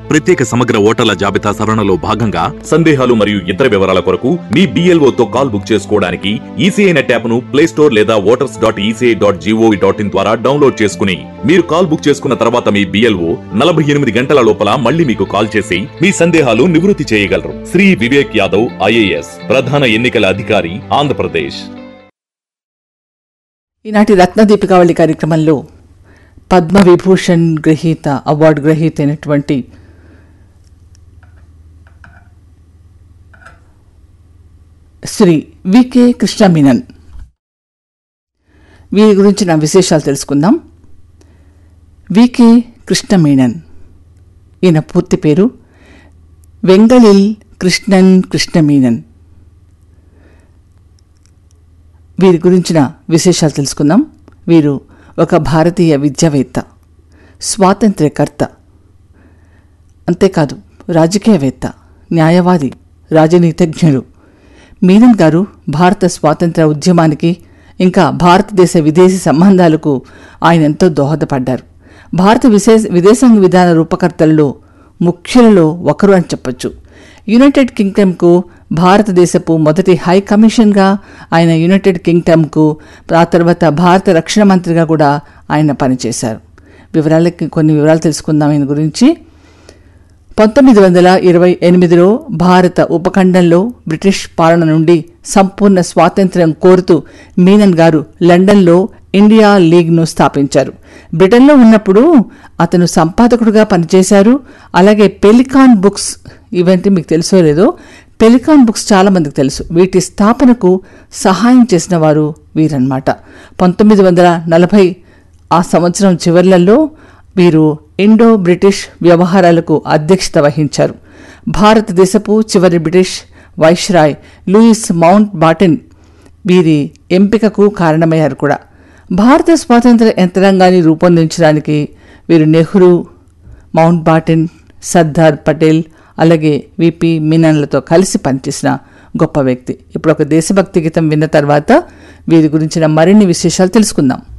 ప్రత్యేక సమగ్ర ఓటర్ల జాబితా సవరణలో భాగంగా సందేహాలు మరియు ఇతర వివరాల కొరకు మీ BLO తో కాల్ బుక్ చేసుకోవడానికి ఈసీఐ నెట్ యాప్ ను ప్లే స్టోర్ లేదా voters dot ECI dot gov dot in ద్వారా డౌన్లోడ్ చేసుకుని మీరు కాల్ బుక్ చేసుకున్న తర్వాత మీ బిఎల్ఓ నలభై ఎనిమిది గంటల లోపల మళ్ళీ మీకు కాల్ చేసి మీ సందేహాలు నివృత్తి చేయగలరు శ్రీ వివేక్ యాదవ్ ఐఏఎస్ ప్రధాన ఎన్నికల అధికారి ఆంధ్రప్రదేశ్ ఈనాటి రత్న దీపికావళి కార్యక్రమంలో పద్మవిభూషణ్ గ్రహీత అవార్డు గ్రహీత అయినటువంటి శ్రీ వికే కృష్ణమీనన్ వీరి గురించిన విశేషాలు తెలుసుకుందాం వికే కృష్ణమీనన్ ఈయన పూర్తి పేరు వెంగళిల్ కృష్ణన్ కృష్ణమీనన్ వీరి గురించిన విశేషాలు తెలుసుకుందాం వీరు ఒక భారతీయ విద్యావేత్త స్వాతంత్ర్యకర్త అంతేకాదు రాజకీయవేత్త న్యాయవాది రాజనీతిజ్ఞులు మీనన్ గారు భారత స్వాతంత్ర ఉద్యమానికి ఇంకా భారతదేశ విదేశీ సంబంధాలకు ఆయన ఎంతో దోహదపడ్డారు భారత విశేష విదేశాంగ విధాన రూపకర్తల్లో ముఖ్యులలో ఒకరు అని చెప్పొచ్చు యునైటెడ్ కింగ్డమ్కు భారతదేశపు మొదటి హై కమిషన్గా ఆయన యునైటెడ్ కింగ్డమ్కు ఆ తర్వాత భారత రక్షణ మంత్రిగా కూడా ఆయన పనిచేశారు వివరాలకి కొన్ని వివరాలు తెలుసుకుందాం ఆయన గురించి పంతొమ్మిది వందల ఇరవై ఎనిమిదిలో భారత ఉపఖండంలో బ్రిటిష్ పాలన నుండి సంపూర్ణ స్వాతంత్ర్యం కోరుతూ మీనన్ గారు లండన్లో ఇండియా లీగ్ను స్థాపించారు బ్రిటన్లో ఉన్నప్పుడు అతను సంపాదకుడుగా పనిచేశారు అలాగే పెలికాన్ బుక్స్ ఇవంటి మీకు తెలుసో లేదో పెలికాన్ బుక్స్ చాలా మందికి తెలుసు వీటి స్థాపనకు సహాయం చేసిన వారు వీరన్నమాట పంతొమ్మిది వందల నలభై ఆ సంవత్సరం చివర్లలో వీరు ఇండో బ్రిటిష్ వ్యవహారాలకు అధ్యక్షత వహించారు భారతదేశపు చివరి British viceroy Louis Mountbatten వీరి ఎంపికకు కారణమయ్యారు కూడా భారత స్వాతంత్ర యంత్రాంగాన్ని రూపొందించడానికి వీరు నెహ్రూ మౌంట్ బాటన్ సర్దార్ పటేల్ అలాగే విపి మీనన్లతో కలిసి పనిచేసిన గొప్ప వ్యక్తి ఇప్పుడు ఒక దేశభక్తి గీతం విన్న తర్వాత వీరి గురించిన మరిన్ని విశేషాలు తెలుసుకుందాం